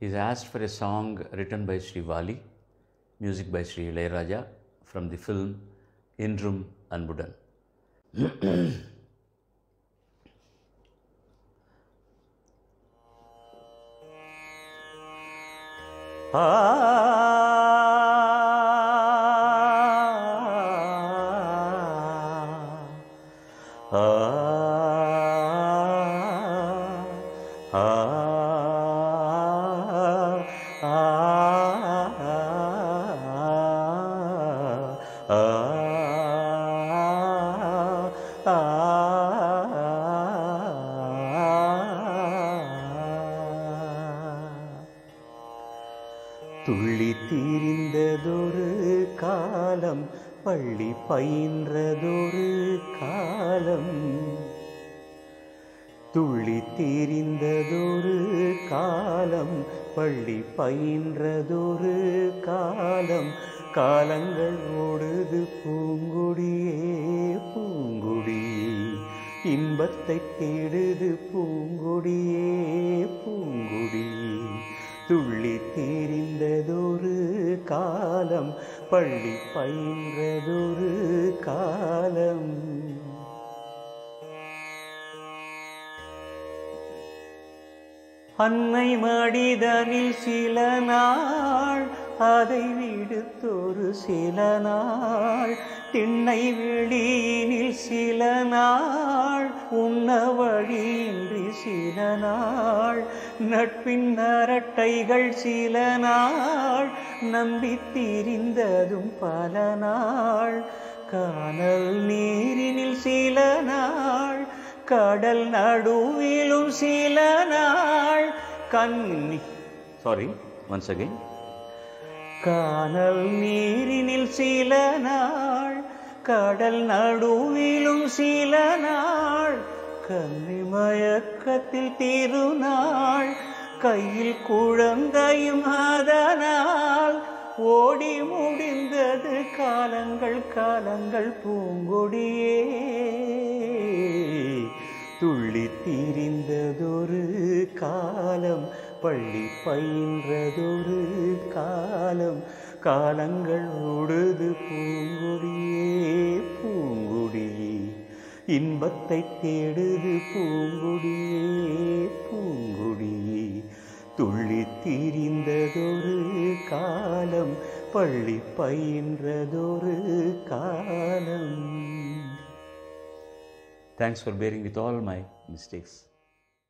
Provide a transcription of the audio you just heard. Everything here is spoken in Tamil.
He's asked for a song written by Sri Vali, music by Sri Ilayaraja from the film Indrum Anbudan. துள்ளி தீரிந்ததொரு காலம் பள்ளி பயின்றதொரு காலம் துள்ளி தீரிந்ததொரு காலம் பள்ளி பயின்றதொரு காலம் காலங்கள் ஓடுது பூங்குடியே பூங்குடியே இன்பத்தை தேடுது பூங்குடியே பூங்குடியே துள்ளி தீரிந்ததொரு காலம் பள்ளி பயின்றதொரு காலம் அன்னை மடிதனில் சில நாள் அதை விடுத்தொரு சில நாள் திண்ணை வெளியினில் சில நாள் உண்ண வழியின்றி சில நாள் நட்பின் அரட்டைகள் சில நாள் நம்பி திரிந்ததும் பல நாள் காணல் நீரினில் சில நாள் கடல் நடுவிலும் சில நாள் கண்ணி Sorry, once again. காணல் நீரினில் சில நாள் கடல் நடுவிலும் சில நாள் கன்னி மயக்கத்தில் திருநாள் கையில் குழந்தையும் அதனால் ஓடி முடிந்தது காலங்கள் காலங்கள் பூங்கொடியே துள்ளி திரிந்ததொரு காலம் பள்ளி பயின்றதொரு காலம் காலங்கள் ஓடுது பூங்குடியே பூங்குடியே இன்பத்தை தேடுது பூங்குடியே பூங்குடியே துள்ளி திரிந்ததொரு காலம் பள்ளி பயின்றதொரு காலம் Thanks for bearing with all my mistakes.